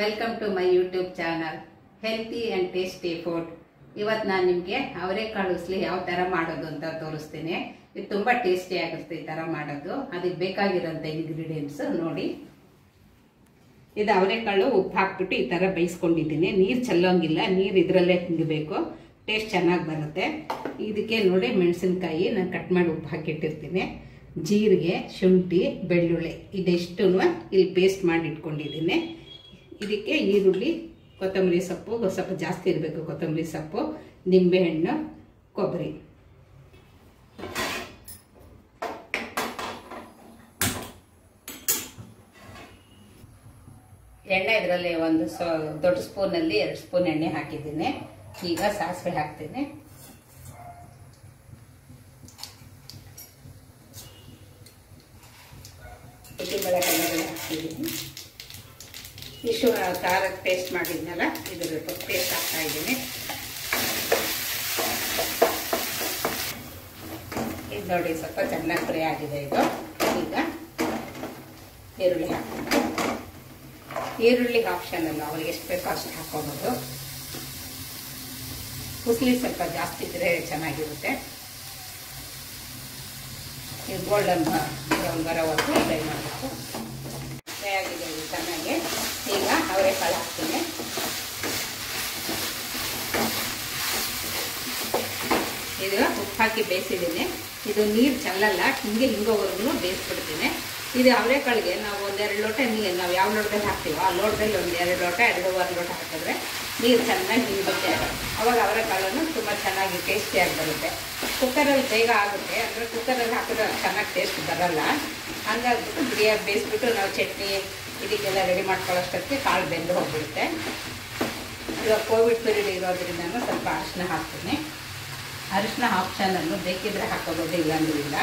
welcome to my YouTube channel healthy and tasty food ಇವತ್ತು ನಾನು ನಿಮಗೆ ಅವರೆಕಾಳು ಉಸ್ಲಿ ಯಾವ ಥರ ಮಾಡೋದು ಅಂತ ತೋರಿಸ್ತೀನಿ ಇದು ತುಂಬ ಟೇಸ್ಟಿ ಆಗುತ್ತೆ ಈ ಥರ ಮಾಡೋದು ಅದಕ್ಕೆ ಬೇಕಾಗಿರೋಂಥ ಇಂಗ್ರೀಡಿಯೆಂಟ್ಸ್ ನೋಡಿ ಇದು ಅವರೆಕಾಳು ಉಪ್ಪು ಹಾಕ್ಬಿಟ್ಟು ಈ ಥರ ಬೇಯಿಸ್ಕೊಂಡಿದ್ದೀನಿ ನೀರು ಚೆಲ್ಲೋಂಗಿಲ್ಲ ನೀರು ಇದರಲ್ಲೇ ಹಿಂಗಬೇಕು ಟೇಸ್ಟ್ ಚೆನ್ನಾಗಿ ಬರುತ್ತೆ ಇದಕ್ಕೆ ನೋಡಿ ಮೆಣಸಿನ್ಕಾಯಿ ನಾನು ಕಟ್ ಮಾಡಿ ಉಪ್ಪು ಹಾಕಿಟ್ಟಿರ್ತೀನಿ ಜೀರಿಗೆ ಶುಂಠಿ ಬೆಳ್ಳುಳ್ಳಿ ಇದೆಷ್ಟು ಇಲ್ಲಿ ಪೇಸ್ಟ್ ಮಾಡಿ ಇಟ್ಕೊಂಡಿದ್ದೀನಿ ಇದಕ್ಕೆ ಈರುಳ್ಳಿ ಕೊತ್ತಂಬರಿ ಸೊಪ್ಪು ಸ್ವಲ್ಪ ಜಾಸ್ತಿ ಇರಬೇಕು ಕೊತ್ತಂಬರಿ ಸೊಪ್ಪು ನಿಂಬೆಹಣ್ಣು ಕೊಬ್ಬರಿ ಎಣ್ಣೆ ಇದರಲ್ಲಿ ಒಂದು ಸೊ ದೊಡ್ಡ ಸ್ಪೂನಲ್ಲಿ ಎರಡು ಸ್ಪೂನ್ ಎಣ್ಣೆ ಹಾಕಿದ್ದೀನಿ ಈಗ ಸಾಸಿವೆ ಹಾಕ್ತೀನಿ ಬೆಳೆಗಳು ಹಾಕ್ತಿದ್ದೀನಿ ಇಷ್ಟು ಖಾರಕ್ಕೆ ಪೇಸ್ಟ್ ಮಾಡಿದ್ನಲ್ಲ ಇದ್ರ ಪೇಸ್ಟ್ ಹಾಕ್ತಾ ಇದ್ದೀನಿ ಇದು ನೋಡಿ ಸ್ವಲ್ಪ ಚೆನ್ನಾಗಿ ಫ್ರೈ ಆಗಿದೆ ಇದು ಈಗ ಈರುಳ್ಳಿ ಹಾಕ್ತೀನಿ ಈರುಳ್ಳಿ ಆಪ್ಷನಲ್ಲ ಅವ್ರಿಗೆ ಎಷ್ಟು ಬೇಕೋ ಅಷ್ಟು ಹಾಕೋಬೋದು ಕುಸ್ಲಿ ಸ್ವಲ್ಪ ಜಾಸ್ತಿ ಇದ್ರೆ ಚೆನ್ನಾಗಿರುತ್ತೆ ಇದು ಗೋಲ್ಡನ್ ಬ್ರೌನ್ ಬರೋವರೆಗೂ ಫ್ರೈ ಮಾಡಬೇಕು ಫ್ರೈ ಆಗಿದೆ ಇದು ಚೆನ್ನಾಗಿ ಈಗ ಅವರೆಕಾಳು ಹಾಕ್ತೀನಿ ಇದು ಉಪ್ಪು ಹಾಕಿ ಬೇಯಿಸಿದ್ದೀನಿ ಇದು ನೀರು ಚೆಲ್ಲಲ್ಲ ಹಿಂಗೆ ಹಿಂಗೋವರೆಗೂ ಬೇಯಿಸ್ಬಿಡ್ತೀನಿ ಇದು ಅವರೆಕಾಳಿಗೆ ನಾವು ಒಂದೆರಡು ಲೋಟ ನೀರು ನಾವು ಯಾವ ಲೋಟದಲ್ಲಿ ಹಾಕ್ತೀವೋ ಆ ಲೋಟದಲ್ಲಿ ಒಂದು ಎರಡು ಲೋಟ ಎರಡೂವರೆ ಲೋಟ ಹಾಕಿದ್ರೆ ನೀರು ಚೆನ್ನಾಗಿ ಹಿಂಗುತ್ತೆ ಅವಾಗ ಅವರೆಕಾಳನ್ನು ತುಂಬ ಚೆನ್ನಾಗಿ ಟೇಸ್ಟಿಯಾಗಿ ಬರುತ್ತೆ ಕುಕ್ಕರಲ್ಲಿ ಬೇಗ ಆಗುತ್ತೆ ಅಂದರೆ ಕುಕ್ಕರಲ್ಲಿ ಹಾಕಿದ್ರೆ ಚೆನ್ನಾಗಿ ಟೇಸ್ಟ್ ಬರಲ್ಲ ಹಂಗಾಗ್ಬಿಟ್ಟು ಬಿರಿಯಾನಿ ಬೇಯಿಸ್ಬಿಟ್ಟು ನಾವು ಚಟ್ನಿ ಇದಕ್ಕೆಲ್ಲ ರೆಡಿ ಮಾಡ್ಕೊಳ್ಳೋಷ್ಟೊತ್ತಿಗೆ ಕಾಳು ಬೆಂದು ಹೋಗ್ಬಿಡುತ್ತೆ ಇವಾಗ ಕೋವಿಡ್ ಪೀರಿಯಡ್ ಇರೋದ್ರಿಂದ ಸ್ವಲ್ಪ ಅರಿಶಿನ ಹಾಕ್ತೀನಿ ಅರಿಶಿನ ಆಪ್ಷನನ್ನು ಬೇಕಿದ್ರೆ ಹಾಕೋಬೋದು ಇಲ್ಲಾಂದ್ರೂ ಇಲ್ಲ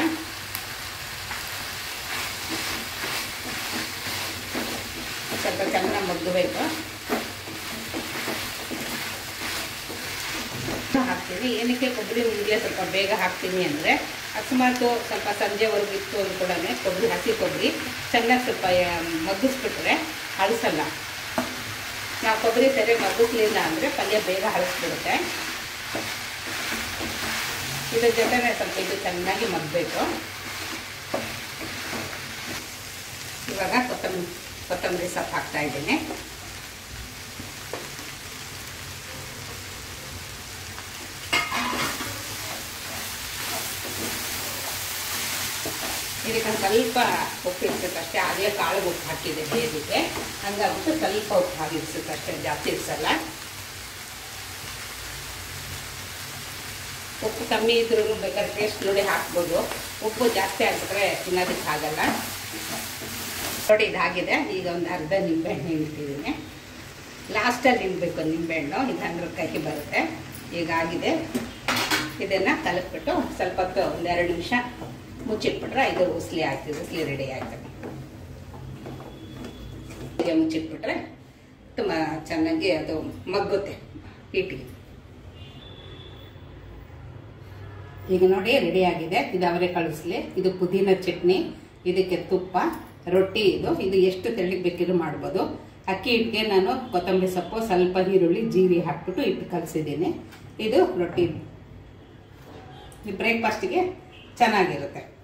ಸ್ವಲ್ಪ ಚೆನ್ನಾಗಿ ಮಗ್ಗಬೇಕು ಹಾಕ್ತೀನಿ ಏನಕ್ಕೆ ಕೊಬ್ಬರಿ ಮುಂದೆ ಸ್ವಲ್ಪ ಬೇಗ ಹಾಕ್ತೀನಿ ಅಂದರೆ ಅಕಸ್ಮಾತು ಸ್ವಲ್ಪ ಸಂಜೆವರೆಗೂ ಇತ್ತು ಅಂದ ಕೂಡ ಕೊಬ್ಬರಿ ಹಸಿ ಕೊಬ್ಬರಿ ಚೆನ್ನಾಗಿ ಸ್ವಲ್ಪ ಮಗ್ಗಿಸ್ಬಿಟ್ರೆ ಅಳಿಸಲ್ಲ ನಾವು ಕೊಬ್ಬರಿ ಸರಿ ಮಗ್ಗಿಸ್ಲಿಲ್ಲ ಅಂದರೆ ಪಲ್ಯ ಬೇಗ ಹಳಸ್ಬಿಡುತ್ತೆ ಇದ್ರ ಜೊತೆನೆ ಸ್ವಲ್ಪ ಇದು ಚೆನ್ನಾಗಿ ಮಗ್ಬೇಕು ಇವಾಗ ಕೊತ್ತಂಬರಿ ಕೊತ್ತಂಬರಿ ಸೊಪ್ಪು ಹಾಕ್ತಾ ಇದ್ದೀನಿ ಇದಕ್ಕೆ ಸ್ವಲ್ಪ ಉಪ್ಪು ಇರ್ಸಕ್ಕಷ್ಟೇ ಆಗಲೇ ಕಾಳು ಉಪ್ಪು ಹಾಕಿದೆ ಬೇದಿಗೆ ಹಂಗಾಗ್ಬಿಟ್ಟು ಸ್ವಲ್ಪ ಉಪ್ಪು ಹಾಕಿ ಇರ್ಸಕ್ಕಷ್ಟೇ ಜಾಸ್ತಿ ಇರ್ಸಲ್ಲ ಉಪ್ಪು ಕಮ್ಮಿ ಇದ್ರೂ ಬೇಕಾದ್ರೆ ಟೇಸ್ಟ್ ನೋಡಿ ಹಾಕ್ಬೋದು ಉಪ್ಪು ಜಾಸ್ತಿ ಹಾಕಿದ್ರೆ ತಿನ್ನೋದಕ್ಕೆ ಆಗಲ್ಲ ನೋಡಿ ಇದಾಗಿದೆ ಈಗ ಒಂದು ಅರ್ಧ ನಿಂಬೆಹಣ್ಣು ಹಿಂಡ್ತಿದ್ದೀನಿ ಲಾಸ್ಟಲ್ಲಿ ಹಿಂಡಬೇಕು ನಿಂಬೆಹಣ್ಣು ಇಲ್ಲಾಂದ್ರೆ ಕಹಿ ಬರುತ್ತೆ ಈಗ ಆಗಿದೆ ಇದನ್ನು ಕಲಕ್ಬಿಟ್ಟು ಸ್ವಲ್ಪ ಹೊತ್ತು ಒಂದೆರಡು ನಿಮಿಷ ಮುಚ್ಚಿಟ್ಬಿಟ್ರೆ ಇದು ಉಸ್ಲಿ ಆಯ್ತು ಉಸ್ಲಿ ರೆಡಿ ಆಯ್ತು ಹೀಗೆ ಮುಚ್ಚಿಟ್ಬಿಟ್ರೆ ತುಂಬ ಚೆನ್ನಾಗಿ ಅದು ಮಗ್ಗುತ್ತೆ ಹೀಟಿಗೆ ಈಗ ನೋಡಿ ರೆಡಿ ಆಗಿದೆ ಇದು ಅವರೇ ಕಳಿಸ್ಲಿ ಇದು ಪುದೀನ ಚಟ್ನಿ ಇದಕ್ಕೆ ತುಪ್ಪ ರೊಟ್ಟಿ ಇದು ಇದು ಎಷ್ಟು ತೆಳ್ಳಗೆ ಬೇಕಿದ್ರು ಮಾಡ್ಬೋದು ಅಕ್ಕಿ ಹಿಟ್ಟಿಗೆ ನಾನು ಕೊತ್ತಂಬರಿ ಸೊಪ್ಪು ಸ್ವಲ್ಪ ಈರುಳ್ಳಿ ಜೀರಿಗೆ ಹಾಕ್ಬಿಟ್ಟು ಇಟ್ಟು ಕಲಿಸಿದ್ದೀನಿ ಇದು ರೊಟ್ಟಿ ಈ ಬ್ರೇಕ್ಫಾಸ್ಟಿಗೆ ಚೆನ್ನಾಗಿರುತ್ತೆ